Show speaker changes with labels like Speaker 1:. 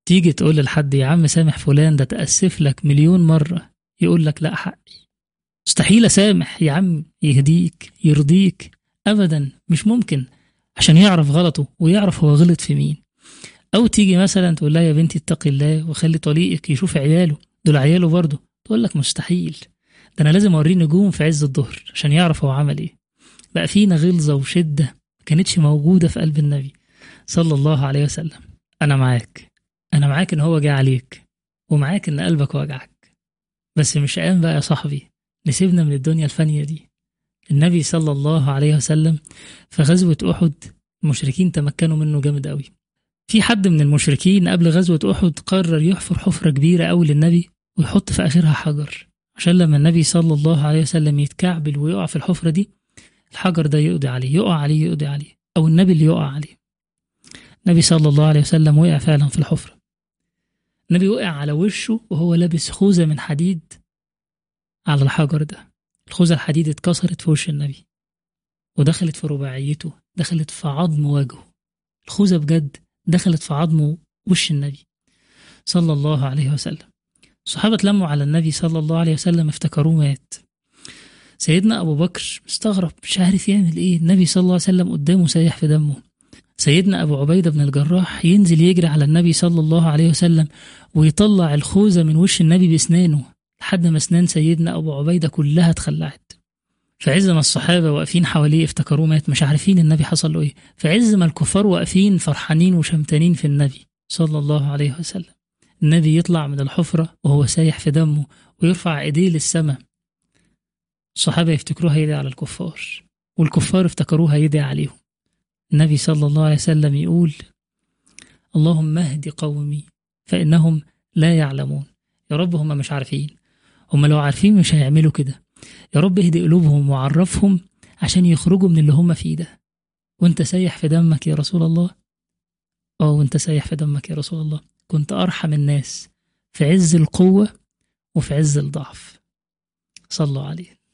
Speaker 1: تيجي تقول لحد يا عم سامح فلان ده تأسف لك مليون مرة يقول لك لا حقي مستحيل أسامح يا عم يهديك يرضيك أبدا مش ممكن عشان يعرف غلطه ويعرف هو غلط في مين أو تيجي مثلا تقول لها يا بنتي اتقي الله وخلي طليقك يشوف عياله دول عياله برضه تقول لك مستحيل ده أنا لازم أوريه نجوم في عز الظهر عشان يعرف هو عمل إيه بقى فينا غلظة وشدة ما كانتش موجودة في قلب النبي صلى الله عليه وسلم أنا معاك أنا معاك إن هو جه عليك ومعاك إن قلبك وجعك بس مش قام بقى يا صاحبي نسيبنا من الدنيا الفانية دي النبي صلى الله عليه وسلم في غزوة أحد المشركين تمكنوا منه جامد قوي في حد من المشركين قبل غزوة أحد قرر يحفر حفرة كبيرة قوي للنبي ويحط في آخرها حجر عشان لما النبي صلى الله عليه وسلم يتكعبل ويقع في الحفرة دي الحجر ده يقضي عليه يقع عليه يقضي عليه أو النبي اللي يقع عليه النبي صلى الله عليه وسلم وقع فعلا في الحفرة النبي وقع على وشه وهو لابس خوذة من حديد على الحجر ده الخوذة الحديد اتكسرت في وش النبي ودخلت في رباعيته دخلت في عظم وجهه الخوذة بجد دخلت في عظم وش النبي صلى الله عليه وسلم الصحابة اتلموا على النبي صلى الله عليه وسلم افتكروه مات سيدنا أبو بكر مستغرب مش عارف يعمل إيه النبي صلى الله عليه وسلم قدامه سايح في دمه سيدنا أبو عبيدة بن الجراح ينزل يجري على النبي صلى الله عليه وسلم ويطلع الخوذة من وش النبي بأسنانه لحد ما أسنان سيدنا أبو عبيدة كلها اتخلعت في عز ما الصحابة واقفين حواليه افتكروه مات مش عارفين النبي حصل له ايه في عز ما الكفار واقفين فرحانين وشمتانين في النبي صلى الله عليه وسلم النبي يطلع من الحفرة وهو سايح في دمه ويرفع ايديه للسماء الصحابة يفتكروها يدعي على الكفار والكفار افتكروها يدعي عليهم النبي صلى الله عليه وسلم يقول اللهم اهد قومي فإنهم لا يعلمون يا رب هم مش عارفين هم لو عارفين مش هيعملوا كده يا رب اهدي قلوبهم وعرفهم عشان يخرجوا من اللي هم فيه ده وانت سايح في دمك يا رسول الله اه وانت سايح في دمك يا رسول الله كنت أرحم الناس في عز القوة وفي عز الضعف صلوا عليه